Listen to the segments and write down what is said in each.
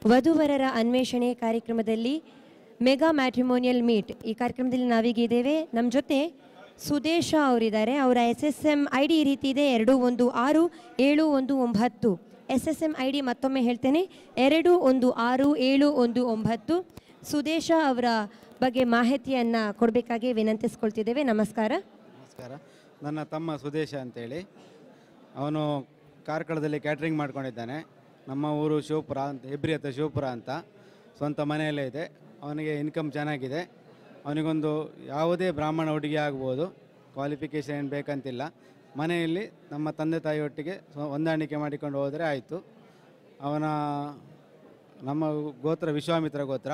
ವಧುವರರ ಅನ್ವೇಷಣೆ ಕಾರ್ಯಕ್ರಮದಲ್ಲಿ mega matrimonial meet ಈ ಕಾರ್ಯಕ್ರಮದಲ್ಲಿ ನಾವೀಗ ಇದ್ದೇವೆ ನಮ್ಮ ಜೊತೆ ಸುದೇಶ ಅವರಿದ್ದಾರೆ ಅವರ S S M I D ಈ ರೀತಿ ಇದೆ ಎರಡು ಒಂದು ಆರು ಏಳು ಒಂದು ಒಂಬತ್ತು S S M I D ಮತ್ತೊಮ್ಮೆ ಹೇಳ್ತೇನೆ ಎರಡು ಒಂದು ಆರು ಏಳು ಒಂದು ಒಂಬತ್ತು ಸುದೇಶ ಅವರ ಬಗ್ಗೆ ಮಾಹಿತಿಯನ್ನು ಕೊಡಬೇಕಾಗಿ ವಿನಂತಿಸ್ಕೊಳ್ತಿದ್ದೇವೆ ನಮಸ್ಕಾರ ನಮಸ್ಕಾರ ನನ್ನ ತಮ್ಮ ಸುದೇಶ ಅಂತೇಳಿ ಅವನು ಕಾರ್ಕಳದಲ್ಲಿ ಕ್ಯಾಟ್ರಿಂಗ್ ಮಾಡ್ಕೊಂಡಿದ್ದಾನೆ ನಮ್ಮ ಊರು ಶಿವಪುರ ಅಂತ ಹೆಬ್ರಿ ಹತ್ರ ಶಿವಪುರ ಅಂತ ಸ್ವಂತ ಮನೆಯಲ್ಲೇ ಇದೆ ಅವನಿಗೆ ಇನ್ಕಮ್ ಚೆನ್ನಾಗಿದೆ ಅವನಿಗೊಂದು ಯಾವುದೇ ಬ್ರಾಹ್ಮಣ ಹುಡುಗಿ ಆಗ್ಬೋದು ಕ್ವಾಲಿಫಿಕೇಷನ್ ಏನು ಬೇಕಂತಿಲ್ಲ ಮನೆಯಲ್ಲಿ ನಮ್ಮ ತಂದೆ ತಾಯಿಯೊಟ್ಟಿಗೆ ಸ್ವ- ಹೊಂದಾಣಿಕೆ ಮಾಡಿಕೊಂಡು ಹೋದರೆ ಆಯಿತು ಅವನ ನಮ್ಮ ಗೋತ್ರ ವಿಶ್ವಾಮಿತ್ರ ಗೋತ್ರ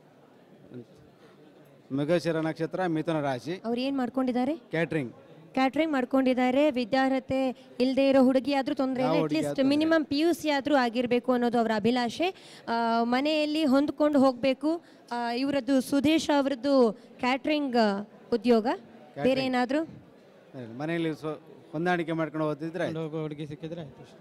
ಮೃಗಶಿರ ನಕ್ಷತ್ರ ಮಿಥುನ ರಾಶಿ ಅವ್ರು ಏನು ಮಾಡ್ಕೊಂಡಿದ್ದಾರೆ ಕ್ಯಾಟ್ರಿಂಗ್ ಕ್ಯಾಟ್ರಿಂಗ್ ಮಾಡ್ಕೊಂಡಿದ್ದಾರೆ ವಿದ್ಯಾರ್ಹತೆ ಇಲ್ಲದೆ ಇರೋ ಹುಡುಗಿ ಆದರೂ ತೊಂದರೆ ಇಲ್ಲ ಯಾವ ಹುಡುಗಿ at least minimum P U C ಆದರೂ ಆಗಿರಬೇಕು ಅನ್ನೋದು ಅವರ ಅಭಿಲಾಷೆ ಆ, ಮನೆಯಲ್ಲಿ ಹೊಂದ್ಕೊಂಡು ಹೋಗಬೇಕು ಇವರದ್ದು ಸುದೇಶ್ ಅವರದ್ದು ಕ್ಯಾಟ್ರಿಂಗ್ ಉದ್ಯೋಗ ಬೇರೆ ಏನಾದರೂ ಮನೆಯಲ್ಲಿ ಸ್ವ ಹೊಂದಾಣಿಕೆ ಮಾಡ್ಕೊಂಡು ಓದಿದ್ರೆ ಕೊಂಡು ಹೋಗೋ ಹುಡುಗಿ ಸಿಕ್ಕಿದ್ರೆ ಆಯ್ತು ಅಷ್ಟೇ.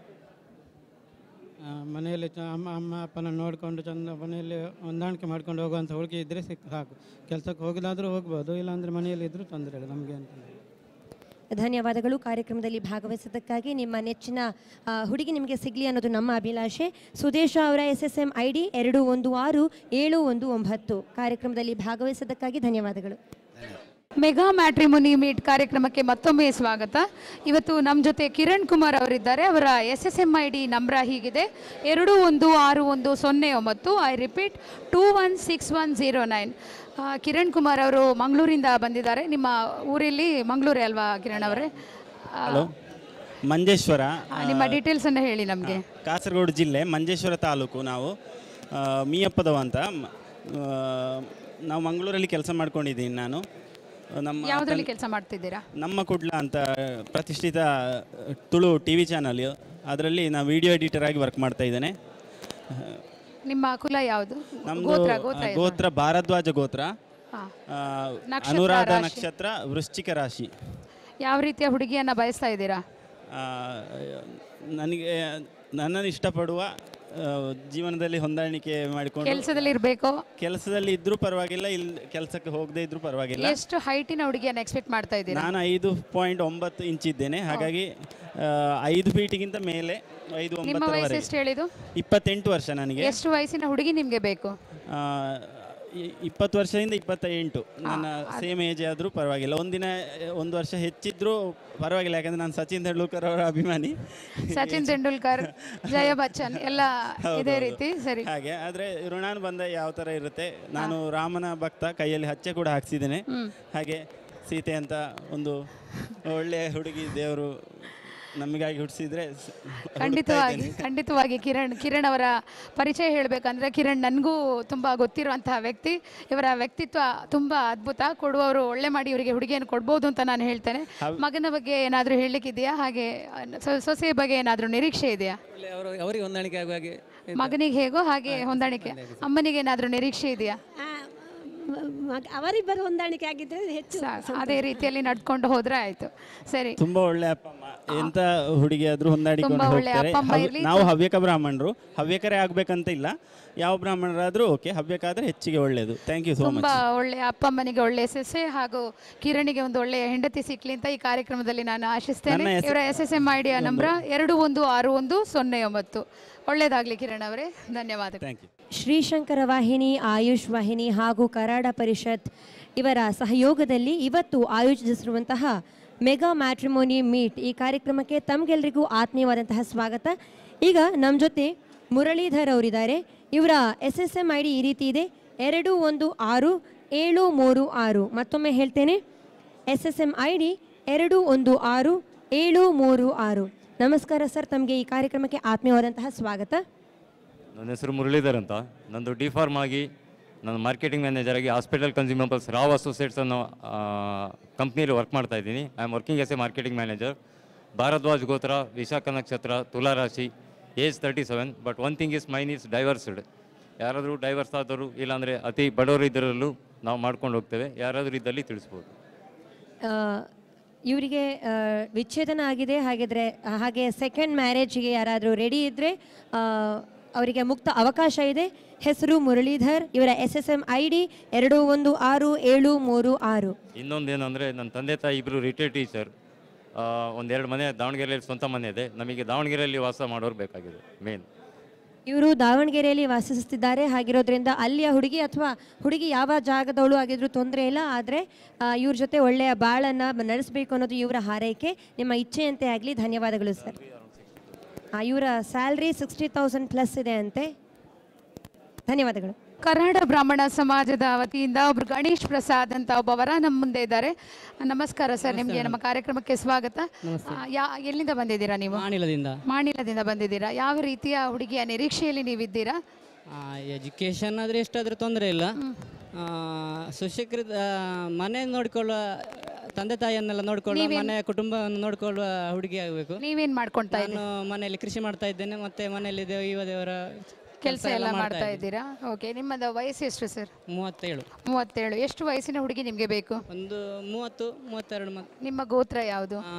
ಆ, ಮನೆಯಲ್ಲಿ ಚ- ಅಮ್ಮ ಅಮ್ಮ ಅಪ್ಪನ ನೋಡಿಕೊಂಡು ಚಂದ ಮನೆಯಲ್ಲಿ ಹೊಂದಾಣಿಕೆ ಮಾಡ್ಕೊಂಡು ಹೋಗುವಂಥ ಹುಡುಗಿ ಇದ್ದರೆ ಸಿಕ್ ಸಾಕು ಕೆಲಸಕ್ಕೆ ಹೋಗಿದಾದರೂ ಹೋಗ್ಬೋದು ಇಲ್ಲಾಂದರೆ ಮನೆಯಲ್ಲಿ ಇದ್ದರೂ ತೊಂದರೆ ಇಲ್ಲ ನಮಗೆ ಅಂತ ಧನ್ಯವಾದಗಳು ಕಾರ್ಯಕ್ರಮದಲ್ಲಿ ಭಾಗವಹಿಸಿದ್ದಕ್ಕಾಗಿ ನಿಮ್ಮ ನೆಚ್ಚಿನ ಆ, ಹುಡುಗಿ ನಿಮಗೆ ಸಿಗಲಿ ಅನ್ನೋದು ನಮ್ಮ ಅಭಿಲಾಷೆ ಸುದೇಶ ಅವರ S S M I D ಎರಡು ಒಂದು ಆರು ಏಳು ಒಂದು ಒಂಬತ್ತು ಕಾರ್ಯಕ್ರಮದಲ್ಲಿ ಭಾಗವಹಿಸಿದ್ದಕ್ಕಾಗಿ ಧನ್ಯವಾದಗಳು ಮೆಗಾ ಮ್ಯಾಟ್ರಿಮೋನಿ ಮೀಟ್ ಕಾರ್ಯಕ್ರಮಕ್ಕೆ ಮತ್ತೊಮ್ಮೆ ಸ್ವಾಗತ ಇವತ್ತು ನಮ್ಮ ಜೊತೆ ಕಿರಣ್ ಕುಮಾರ್ ಅವರಿದ್ದಾರೆ ಅವರ S S M I D number ಹೀಗಿದೆ ಎರಡು ಒಂದು ಆರು ಒಂದು ಸೊನ್ನೆ ಒಂಬತ್ತು I repeat two one six one zero nine Kiran Kumar ಅವರು ಮಂಗಳೂರಿಂದ ಬಂದಿದ್ದಾರೆ ನಿಮ್ಮ ಊರಲ್ಲಿ ಮಂಗಳೂರೇ ಅಲ್ವಾ ಕಿರಣ್ ಅವರೇ ಆ, ಹಲೋ ಮಂಜೇಶ್ವರ ಆ, ನಿಮ್ಮ ಡೀಟೇಲ್ಸನ್ನು ಹೇಳಿ ನಮಗೆ ಕಾಸರಗೋಡು ಜಿಲ್ಲೆ ಮಂಜೇಶ್ವರ ತಾಲೂಕು ನಾವು ಆ, ಮೀಯಪ್ಪದವ ಅಂತ ಮ- ಆ, ನಾವು ಮಂಗಳೂರಲ್ಲಿ ಕೆಲಸ ಮಾಡ್ಕೊಂಡಿದ್ದೀನಿ ನಾನು ನಮ್ಮ ಯಾವುದರಲ್ಲಿ ಕೆಲಸ ಮಾಡ್ತಿದ್ದೀರಾ ನಮ್ಮ ಕುಡ್ಲ ಅಂತ ಪ್ರತಿಷ್ಠಿತ ತುಳು ಟಿ ವಿ ಚಾನಲ್ ಅದರಲ್ಲಿ ನಾನು ವಿಡಿಯೋ ಎಡಿಟರ್ ಆಗಿ ವರ್ಕ್ ಮಾಡ್ತಾ ಇದ್ದೇನೆ ನಿಮ್ಮ ಕುಲ ಯಾವುದು ನಮ್ಮದು ಗೋತ್ರ ಗೋತ್ರ ಯಾವುದು? ಗೋತ್ರ ಭಾರದ್ವಾಜ ಗೋತ್ರ ಹಾ. ಆ, ನಕ್ಷತ್ರ, ಅನುರಾಧ ರಾಶಿ. ನಕ್ಷತ್ರ ವೃಶ್ಚಿಕ ರಾಶಿ ಯಾವ ರೀತಿಯ ಹುಡುಗಿಯನ್ನು ಬಯಸ್ತಾ ಇದ್ದೀರಾ ಆ, ನನಗೆ ನನ್ನನ್ನು ಇಷ್ಟಪಡುವ ಆ, ಜೀವನದಲ್ಲಿ ಹೊಂದಾಣಿಕೆ ಮಾಡಿಕೊಂಡು ಕೆಲಸದಲ್ಲಿ ಇರಬೇಕು ಕೆಲಸದಲ್ಲಿ ಇದ್ರೂ ಪರವಾಗಿಲ್ಲ ಇಲ್ಲಿ ಕೆಲಸಕ್ಕೆ ಹೋಗದೇ ಇದ್ರೂ ಪರವಾಗಿಲ್ಲ ಎಷ್ಟು ಹೈಟಿನ ಹುಡುಗಿಯನ್ನು ಎಕ್ಸ್ಪೆಕ್ಟ್ ಮಾಡ್ತಾ ಇದ್ದೀರಾ ನಾನು ಐದು ಪಾಯಿಂಟ್ ಒಂಬತ್ತು ಇಂಚ್ ಇದ್ದೇನೆ ಹಾಗಾಗಿ ಆ, ಐದು ಫೀಟಿಗಿಂತ ಮೇಲೆ ಐದು ನಿಮ್ಮ ವಯಸ್ಸು ಒಂಬತ್ತರವರೆಗೆ ಎಷ್ಟು ಹೇಳಿದು ಇಪ್ಪತ್ತೆಂಟು ವರ್ಷ ನನಗೆ ಎಷ್ಟು ವಯಸ್ಸಿನ ಹುಡುಗಿ ನಿಮಗೆ ಬೇಕು ಆ, ಇ- ಇಪ್ಪತ್ತು ವರ್ಷದಿಂದ ಇಪ್ಪತ್ತ ಎಂಟು ನನ್ನ ಸೇಮ್ ಏಜ್ ಆದರೂ ಪರವಾಗಿಲ್ಲ ಒಂದಿನ ಒಂದು ವರ್ಷ ಹೆಚ್ಚಿದ್ರೂ ಪರವಾಗಿಲ್ಲ ಯಾಕಂದ್ರೆ ನಾನು ಸಚಿನ್ ತೆಂಡೂಲ್ಕರ್ ಅವರ ಅಭಿಮಾನಿ ಸಚಿನ್ ತೆಂಡೂಲ್ಕರ್ ಜಯ ಬಚ್ಚನ್ ಎಲ್ಲ ಇದೇ ರೀತಿ ಸರಿ ಹಾಗೆ ಆದರೆ ಋಣಾನುಬಂಧ ಯಾವ ಥರ ಇರುತ್ತೆ ನಾನು ರಾಮನ ಭಕ್ತ ಕೈಯಲ್ಲಿ ಹಚ್ಚೆ ಕೂಡ ಹಾಕ್ಸಿದ್ದೇನೆ ಹಾಗೆ ಸೀತೆ ಅಂತ ಒಂದು ಒಳ್ಳೆಯ ಹುಡುಗಿ ದೇವರು ನಮಗಾಗಿ ಹುಟ್ಟಿಸಿದ್ರೆ ಖಂಡಿತವಾಗಿ ಖಂಡಿತವಾಗಿ ಕಿರಣ್ ಕಿರಣ್ ಅವರ ಪರಿಚಯ ಹೇಳಬೇಕಂದ್ರೆ ಕಿರಣ್ ನನಗೂ ತುಂಬ ಗೊತ್ತಿರುವಂತಹ ವ್ಯಕ್ತಿ ಇವರ ವ್ಯಕ್ತಿತ್ವ ತುಂಬ ಅದ್ಭುತ ಕೊಡುವವರು ಒಳ್ಳೆ ಮಾಡಿ ಇವರಿಗೆ ಹುಡುಗಿಯನ್ನು ಕೊಡ್ಬೋದು ಅಂತ ನಾನು ಹೇಳ್ತೇನೆ ಮಗನ ಬಗ್ಗೆ ಏನಾದರೂ ಹೇಳಲಿಕ್ಕಿದೆಯಾ ಹಾಗೆ ಸೊ- ಸೊಸೆಯ ಬಗ್ಗೆ ಏನಾದರೂ ನಿರೀಕ್ಷೆ ಇದೆಯಾ ಅವರು ಅವರಿಗೆ ಹೊಂದಾಣಿಕೆ ಆಗುವ ಹಾಗೆ ಮಗನಿಗೆ ಹೇಗೋ ಹಾಗೆ ಹೊಂದಾಣಿಕೆ ಅಮ್ಮನಿಗೆ ಏನಾದರೂ ನಿರೀಕ್ಷೆ ಇದೆಯಾ ಮಗ- ಅವರಿಬ್ಬರು ಹೊಂದಾಣಿಕೆ ಆಗಿದ್ರೆ ಹೆಚ್ಚು ಸಾಕು. ಅದೇ ರೀತಿಯಲ್ಲಿ ನಡ್ಕೊಂಡು ಹೋದ್ರೆ ಆಯ್ತು ಸರಿ ತುಂಬಾ ಒಳ್ಳೆ ಅಪ್ಪ ಅಮ್ಮ ಎಂತ ಹುಡುಗಿ ಆದ್ರೂ ಹೊಂದಾಡಿಕೊಂಡು ತುಂಬಾ ಒಳ್ಳೆ ಹೋಗ್ತಾರೆ ಅಪ್ಪ ಅಮ್ಮ ಹವ್ಯ- ಇರ್ಲಿ. ನಾವು ಹವ್ಯಕ ಬ್ರಾಹ್ಮಣರು ಹವ್ಯಕರೇ ಆಗ್ಬೇಕಂತ ಇಲ್ಲ ಯಾವ ಬ್ರಾಹ್ಮಣರಾದ್ರೂ ಓಕೆ ಹವ್ಯಕ ಆದ್ರೆ ಹೆಚ್ಚಿಗೆ ಒಳ್ಳೇದು ಥ್ಯಾಂಕ್ ಯು ಸೋ ಮಚ್ ತುಂಬಾ ಒಳ್ಳೆಯ ಅಪ್ಪ ಅಮ್ಮನಿಗೆ ಒಳ್ಳೆಯ ಸೊಸೆ ಹಾಗೂ ಕಿರಣಿಗೆ ಒಂದು ಒಳ್ಳೆಯ ಹೆಂಡತಿ ಸಿಕ್ಲಿ ಅಂತ ಈ ಕಾರ್ಯಕ್ರಮದಲ್ಲಿ ನಾನು ಆಶಿಸ್ತೇನೆ ನನ್ನ ಹೆಸರು- ಇವರ S S M I D number ಎರಡು ಒಂದು ಆರು ಒಂದು ಸೊನ್ನೆ ಒಂಬತ್ತು ಒಳ್ಳೇದಾಗ್ಲಿ ಕಿರಣ್ ಅವರೇ ಧನ್ಯವಾದಗಳು ಥ್ಯಾಂಕ್ ಯು ಶ್ರೀಶಂಕರ ವಾಹಿನಿ ಆಯುಷ್ ವಾಹಿನಿ ಹಾಗೂ ಕರಾಡ ಪರಿಷತ್ ಇವರ ಸಹಯೋಗದಲ್ಲಿ ಇವತ್ತು ಆಯೋಜಿಸಿರುವಂತಹ ಮೆಗಾ ಮ್ಯಾಟ್ರಿಮೋನಿ ಮೀಟ್ ಈ ಕಾರ್ಯಕ್ರಮಕ್ಕೆ ತಮಗೆಲ್ಲರಿಗೂ ಆತ್ಮೀಯವಾದಂತಹ ಸ್ವಾಗತ ಈಗ ನಮ್ಮ ಜೊತೆ ಮುರಳೀಧರ್ ಅವರಿದ್ದಾರೆ ಇವರ S S M I D ಈ ರೀತಿ ಇದೆ ಎರಡು ಒಂದು ಆರು ಏಳು ಮೂರು ಆರು ಮತ್ತೊಮ್ಮೆ ಹೇಳ್ತೇನೆ S S M I D ಎರಡು ಒಂದು ಆರು ಏಳು ಮೂರು ಆರು ನಮಸ್ಕಾರ ಸರ್ ತಮಗೆ ಈ ಕಾರ್ಯಕ್ರಮಕ್ಕೆ ಆತ್ಮೀಯವಾದಂತಹ ಸ್ವಾಗತ ನನ್ನ ಹೆಸರು ಮುರಳೀಧರ್ ಅಂತ ನಂದು ಡಿ ಫಾರ್ಮ್ ಆಗಿ ನಾನು ಮಾರ್ಕೆಟಿಂಗ್ ಮ್ಯಾನೇಜರ್ ಆಗಿ ಹಾಸ್ಪಿಟಲ್ ಕನ್ಸ್ಯೂಮಬಲ್ಸ್ ರಾವ್ ಅಸೋಸಿಯೇಟ್ಸ್ ಅನ್ನೋ ಕಂಪ್ನಿಯಲ್ಲಿ ವರ್ಕ್ ಮಾಡ್ತಾ ಇದ್ದೀನಿ I am working as a marketing manager Bharadwaj ಗೋತ್ರ ವಿಶಾಖ ನಕ್ಷತ್ರ ತುಲಾ ರಾಶಿ age thirty seven but one thing is mine is divorced ಯಾರಾದರೂ ಡೈವರ್ಸ್ ಆದವರು ಇಲ್ಲಾಂದರೆ ಅತಿ ಬಡವರು ಇದ್ದರಲ್ಲೂ ನಾವು ಮಾಡ್ಕೊಂಡು ಹೋಗ್ತೇವೆ ಯಾರಾದರೂ ಇದ್ದಲ್ಲಿ ತಿಳಿಸ್ಬೋದು ಆ, ಇವರಿಗೆ ಆ, ವಿಚ್ಛೇದನ ಆಗಿದೆ ಹಾಗಿದ್ರೆ ಹಾಗೆ ಸೆಕೆಂಡ್ ಮ್ಯಾರೇಜ್ಗೆ ಯಾರಾದರೂ ರೆಡಿ ಇದ್ದರೆ ಅವರಿಗೆ ಮುಕ್ತ ಅವಕಾಶ ಇದೆ ಹೆಸರು ಮುರಳೀಧರ್ ಇವರ S S M I D ಎರಡು ಒಂದು ಆರು ಏಳು ಮೂರು ಆರು ಇನ್ನೊಂದು ಏನಂದರೆ ನನ್ನ ತಂದೆ ತಾಯಿ ಇಬ್ಬರು ರಿಟೈರ್ಡ್ ಟೀಚರ್ ಒಂದೆರಡು ಮನೆ ದಾವಣಗೆರೆಯಲ್ಲಿ ಸ್ವಂತ ಮನೆ ಇದೆ ನಮಗೆ ದಾವಣಗೆರೆಯಲ್ಲಿ ವಾಸ ಮಾಡೋರು ಬೇಕಾಗಿದೆ ಮೇನ್ ಇವರು ದಾವಣಗೆರೆಯಲ್ಲಿ ವಾಸಿಸುತ್ತಿದ್ದಾರೆ ಹಾಗಿರೋದ್ರಿಂದ ಅಲ್ಲಿಯ ಹುಡುಗಿ ಅಥವಾ ಹುಡುಗಿ ಯಾವ ಜಾಗದವಳು ಆಗಿದ್ರು ತೊಂದರೆ ಇಲ್ಲ ಆದರೆ ಇವ್ರ ಜೊತೆ ಒಳ್ಳೆಯ ಬಾಳನ್ನು ನಡೆಸಬೇಕು ಅನ್ನೋದು ಇವರ ಹಾರೈಕೆ ನಿಮ್ಮ ಇಚ್ಛೆಯಂತೆ ಆಗಲಿ ಧನ್ಯವಾದಗಳು ಸರ್ ಇವರ ಸ್ಯಾಲ್ರಿ ಸಿಕ್ಸ್ಟಿ ತೌಸಂಡ್ ಪ್ಲಸ್ ಇದೆ ಅಂತೆ ಧನ್ಯವಾದಗಳು ಕನ್ನಡ ಬ್ರಾಹ್ಮಣ ಸಮಾಜದ ವತಿಯಿಂದ ಒಬ್ರು ಗಣೇಶ್ ಪ್ರಸಾದ್ ಅಂತ ಒಬ್ಬವರ ನಮ್ಮ ಮುಂದೆ ಇದ್ದಾರೆ ನಮಸ್ಕಾರ ಸರ್ ನಿಮಗೆ ನಮ್ಮ ಕಾರ್ಯಕ್ರಮಕ್ಕೆ ಸ್ವಾಗತ ಆ, ಯಾ ಎಲ್ಲಿಂದ ಬಂದಿದ್ದೀರಾ ನೀವು ಮಾಣಿಲದಿಂದ ಮಾಣಿಲದಿಂದ ಬಂದಿದ್ದೀರಾ ಯಾವ ರೀತಿಯ ಹುಡುಗಿಯ ನಿರೀಕ್ಷೆಯಲ್ಲಿ ನೀವಿದ್ದೀರಾ ಎಜುಕೇಷನ್ ಆದರೆ ಎಷ್ಟಾದರೂ ತೊಂದರೆ ಇಲ್ಲ ಆ, ಸುಶಿಕ್ಷಿತ ಆ, ಮನೆ ನೋಡಿಕೊಳ್ಳುವ ತಂದೆ ತಾಯಿಯನ್ನೆಲ್ಲ ನೋಡಿಕೊಳ್ಳುವ ಮನೆ ಕುಟುಂಬವನ್ನು ನೋಡಿಕೊಳ್ಳುವ ಹುಡುಗಿ ಆಗಬೇಕು ನೀವೇನ್ ಮಾಡ್ಕೊಳ್ತಾ ಇದ್ದೀರಾ ನಾನು ಮನೆಯಲ್ಲಿ ಕೃಷಿ ಮಾಡ್ತಾ ಇದ್ದೇನೆ ಮತ್ತೆ ಮನೆಯಲ್ಲಿ ದೇವ ಯುವ ದೇವರ ಕೆಲಸ ಎಲ್ಲ ಮಾಡ್ತಾ ಇದ್ದೀರಾ ಓಕೆ ನಿಮ್ಮದು ವಯಸ್ಸು ಎಷ್ಟು ಸರ್ ಮೂವತ್ತೇಳು ಮೂವತ್ತೇಳು ಎಷ್ಟು ವಯಸ್ಸಿನ ಹುಡುಗಿ ನಿಮಗೆ ಬೇಕು ಒಂದು ಮೂವತ್ತು ಮೂವತ್ತೆರಡು ಮ ನಿಮ್ಮ ಗೋತ್ರ ಯಾವುದು ಆ,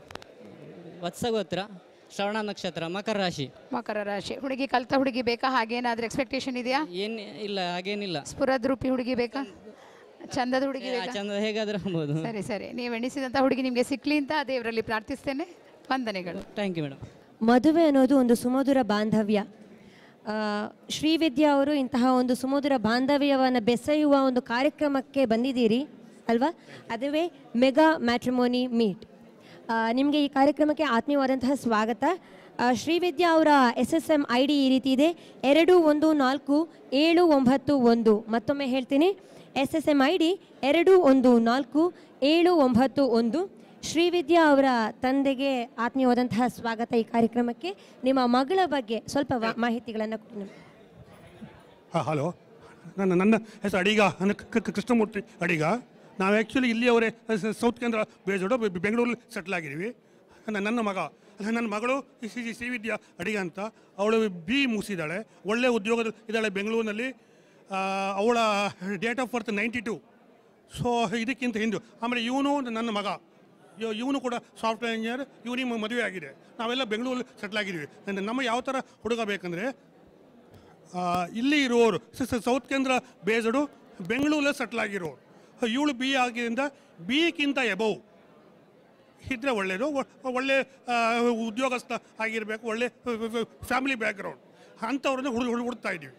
ವತ್ಸಗೋತ್ರ ಶ್ರವಣ ನಕ್ಷತ್ರ ಮಕರ ರಾಶಿ ಮಕರ ರಾಶಿ ಹುಡುಗಿ ಕಲ್ತ ಹುಡುಗಿ ಬೇಕಾ ಹಾಗೇನಾದ್ರೂ ಎಕ್ಸ್ಪೆಕ್ಟೇಷನ್ ಇದೆಯಾ ಏನು ಇಲ್ಲ ಹಾಗೇನಿಲ್ಲ ಸ್ಫುರದ್ರೂಪಿ ಹುಡುಗಿ ಬೇಕಾ ಚಂದದ ಹುಡುಗಿ ಆ, ಬೇಕಾ ಚಂದ ಹೇಗಾದರೂ ಆಗ್ಬೋದು ಸರಿ ಸರಿ ನೀವು ಎಣಿಸಿದಂಥ ಹುಡುಗಿ ನಿಮಗೆ ಸಿಕ್ಲಿ ಅಂತ ದೇವರಲ್ಲಿ ಪ್ರಾರ್ಥಿಸ್ತೇನೆ ವಂದನೆಗಳು ಥ್ಯಾಂಕ್ ಯು ಮೇಡಮ್ ಮದುವೆ ಅನ್ನೋದು ಒಂದು ಸುಮಧುರ ಬಾಂಧವ್ಯ ಆ, ಶ್ರೀವಿದ್ಯಾ ಅವರು ಇಂತಹ ಒಂದು ಸುಮಧುರ ಬಾಂಧವ್ಯವನ್ನು ಬೆಸೆಯುವ ಒಂದು ಕಾರ್ಯಕ್ರಮಕ್ಕೆ ಬಂದಿದ್ದೀರಿ ಅಲ್ವಾ ಅದುವೇ ಮೆಗಾ ಮ್ಯಾಟ್ರಿಮೋನಿ ಮೀಟ್ ನಿಮಗೆ ಈ ಕಾರ್ಯಕ್ರಮಕ್ಕೆ ಆತ್ಮೀಯವಾದಂತಹ ಸ್ವಾಗತ ಆ, ಶ್ರೀವಿದ್ಯಾ ಅವರ S S M I D ಈ ರೀತಿ ಇದೆ ಎರಡು ಒಂದು ನಾಲ್ಕು ಏಳು ಒಂಬತ್ತು ಒಂದು ಮತ್ತೊಮ್ಮೆ ಹೇಳ್ತೀನಿ S S M I D ಎರಡು ಒಂದು ನಾಲ್ಕು ಏಳು ಒಂಬತ್ತು ಒಂದು ಶ್ರೀವಿದ್ಯಾ ಅವರ ತಂದೆಗೆ ಆತ್ಮೀಯವಾದಂತಹ ಸ್ವಾಗತ ಈ ಕಾರ್ಯಕ್ರಮಕ್ಕೆ ನಿಮ್ಮ ಮಗಳ ಬಗ್ಗೆ ಸ್ವಲ್ಪ ವ- ಮಾಹಿತಿಗಳನ್ನು ಕೊಡಿ ನಮ್ಗೆ. ಹಾಂ ಹಲೋ ನನ್ನ ನನ್ನ ಹೆಸರು ಅಡಿಗ ನನ್ನ ಕ- ಕ- ಕೃಷ್ಣಮೂರ್ತಿ ಅಡಿಗ ನಾವು ಆ್ಯಕ್ಚುಲಿ ಇಲ್ಲಿಯವರೇ ಸ- ಸೌತ್ ಕೇಂದ್ರ ಬೇಜೋಡು ಬೆಂಗಳೂರಲ್ಲಿ ಸೆಟ್ಲ್ ಆಗಿದ್ದೀವಿ ನನ್ನ ನನ್ನ ಮಗ ಅಲ್ಲ, ನನ್ನ ಮಗಳು ಸಿ ಸಿ ಶ್ರೀವಿದ್ಯಾ ಅಡಿಗ ಅಂತ ಅವಳು ಬಿ ಮುಗಿಸಿದ್ದಾಳೆ ಒಳ್ಳೆಯ ಉದ್ಯೋಗದ ಇದ್ದಾಳೆ ಬೆಂಗಳೂರಿನಲ್ಲಿ ಆ, ಅವಳ date of birth ninety two so ಇದಕ್ಕಿಂತ ಹಿಂದೆ ಆಮೇಲೆ ಇವನು ನನ್ನ ಮಗ ಇವನು ಕೂಡ ಸಾಫ್ಟ್ವೇರ್ ಇಂಜಿನಿಯರ್ ಇವನಿಗೆ ಮದುವೆ ಆಗಿದೆ ನಾವೆಲ್ಲ ಬೆಂಗಳೂರಲ್ಲಿ ಸೆಟ್ಲ್ ಆಗಿದ್ದೀವಿ ನನ್ನ- ನಮ್ಮ ಯಾವ ಥರ ಹುಡುಗ ಬೇಕಂದರೆ ಆ, ಇಲ್ಲಿ ಇರೋರು ಸ- ಸ- ಸೌತ್ ಕೇಂದ್ರ ಬೇಸ್ಡು ಬೆಂಗಳೂರಲ್ಲೇ ಸೆಟ್ಲ್ ಆಗಿರೋರು ಇವಳು ಬಿ ಆಗಿದ್ದರಿಂದ ಬಿಗಿಂತ ಎಬವ್ ಇದ್ರೆ ಒಳ್ಳೆಯದು ಒ- ಒಳ್ಳೆ ಆ, ಉದ್ಯೋಗಸ್ಥ ಆಗಿರಬೇಕು ಒಳ್ಳೆ ಫ್ಯಾಮಿಲಿ ಬ್ಯಾಕ್ಗ್ರೌಂಡ್ ಅಂಥವ್ರನ್ನ ಹುಡುಗ ಹುಡುಗ ಹುಡುಕ್ತಾ ಇದ್ದೀವಿ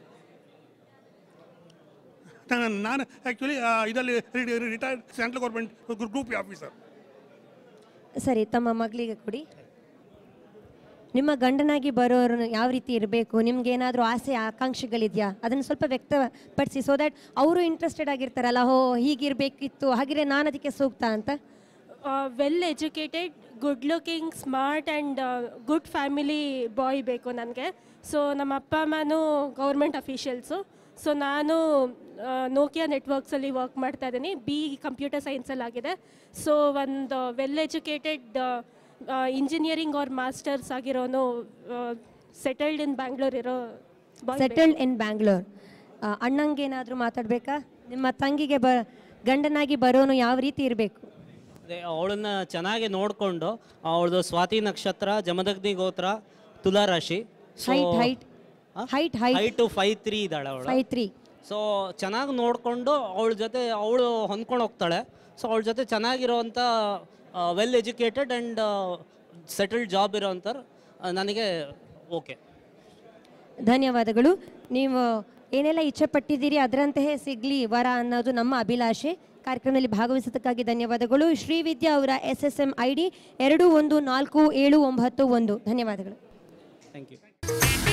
ನಾನು ನಾನು ಆ್ಯಕ್ಚುಲಿ ಇದರಲ್ಲಿ retired central government group officer ಸರಿ ತಮ್ಮ ಮಗಳಿಗೆ ಕೊಡಿ ನಿಮ್ಮ ಗಂಡನಾಗಿ ಬರೋರು ಯಾವ ರೀತಿ ಇರಬೇಕು ನಿಮ್ಗೆ ಏನಾದರೂ ಆಸೆ ಆಕಾಂಕ್ಷೆಗಳಿದೆಯಾ ಅದನ್ನು ಸ್ವಲ್ಪ ವ್ಯಕ್ತಪಡಿಸಿ ಸೊ ದ್ಯಾಟ್ ಅವರು ಇಂಟ್ರೆಸ್ಟೆಡ್ ಆಗಿರ್ತಾರಲ್ಲ ಹೋ ಹೀಗಿರಬೇಕಿತ್ತು ಹಾಗಿದ್ರೆ ನಾನು ಅದಕ್ಕೆ ಸೂಕ್ತ ಅಂತ well educated good looking smart and good family boy ಬೇಕು ನನಗೆ ಸೊ ನಮ್ಮ ಅಪ್ಪ ಅಮ್ಮನೂ ಗೌರ್ಮೆಂಟ್ ಅಫಿಷಿಯಲ್ಸು ಸೊ ನಾನು ನೋಕಿಯಾ ನೆಟ್ವರ್ಕ್ಸಲ್ಲಿ ವರ್ಕ್ ಮಾಡ್ತಾ ಇದ್ದೀನಿ ಬಿ ಕಂಪ್ಯೂಟರ್ ಸೈನ್ಸಲ್ಲಿ ಆಗಿದೆ ಸೊ ಒಂದು well educated engineering or masters ಆಗಿರೋನು ಸೆಟಲ್ಡ್ ಇನ್ ಬ್ಯಾಂಗ್ಳೂರ್ ಇರೋ ಬಾಯ್ ಸೆಟಲ್ಡ್ ಇನ್ ಬ್ಯಾಂಗ್ಳೂರ್ ಅಣ್ಣಂಗೆ ಏನಾದರೂ ಮಾತಾಡಬೇಕಾ ನಿಮ್ಮ ತಂಗಿಗೆ ಬ ಗಂಡನಾಗಿ ಬರೋನು ಯಾವ ರೀತಿ ಇರಬೇಕು ಅದೇ ಅವಳನ್ನ ಚೆನ್ನಾಗಿ ನೋಡಿಕೊಂಡು ಅವಳದು ಸ್ವಾತಿ ನಕ್ಷತ್ರ ಜಮದಗ್ನಿ ಗೋತ್ರ ತುಲಾ ರಾಶಿ Height, height. Height, height. Height five three ಇದ್ದಾಳೆ ಅವಳು ಫೈವ್ ತ್ರೀ ಸೊ ಚೆನ್ನಾಗಿ ನೋಡಿಕೊಂಡು ಅವಳ ಜೊತೆ ಅವಳು ಹೊಂದ್ಕೊಂಡು ಹೋಗ್ತಾಳೆ ಸೊ ಅವಳ ಜೊತೆ ಚೆನ್ನಾಗಿರೋವಂಥ well educated and settled job ಇರೋವಂಥವ್ರು ನನಗೆ ಓಕೆ ಧನ್ಯವಾದಗಳು ನೀವು ಏನೆಲ್ಲ ಇಚ್ಛೆ ಪಟ್ಟಿದ್ದೀರಿ ಅದರಂತೆಯೇ ಸಿಗಲಿ ವರ ಅನ್ನೋದು ನಮ್ಮ ಅಭಿಲಾಷೆ ಕಾರ್ಯಕ್ರಮದಲ್ಲಿ ಭಾಗವಹಿಸೋದಕ್ಕಾಗಿ ಧನ್ಯವಾದಗಳು ಶ್ರೀವಿದ್ಯಾ ಅವರ S S M I D ಎರಡು ಒಂದು ನಾಲ್ಕು ಏಳು ಒಂಬತ್ತು ಒಂದು ಧನ್ಯವಾದಗಳು ಥ್ಯಾಂಕ್ ಯು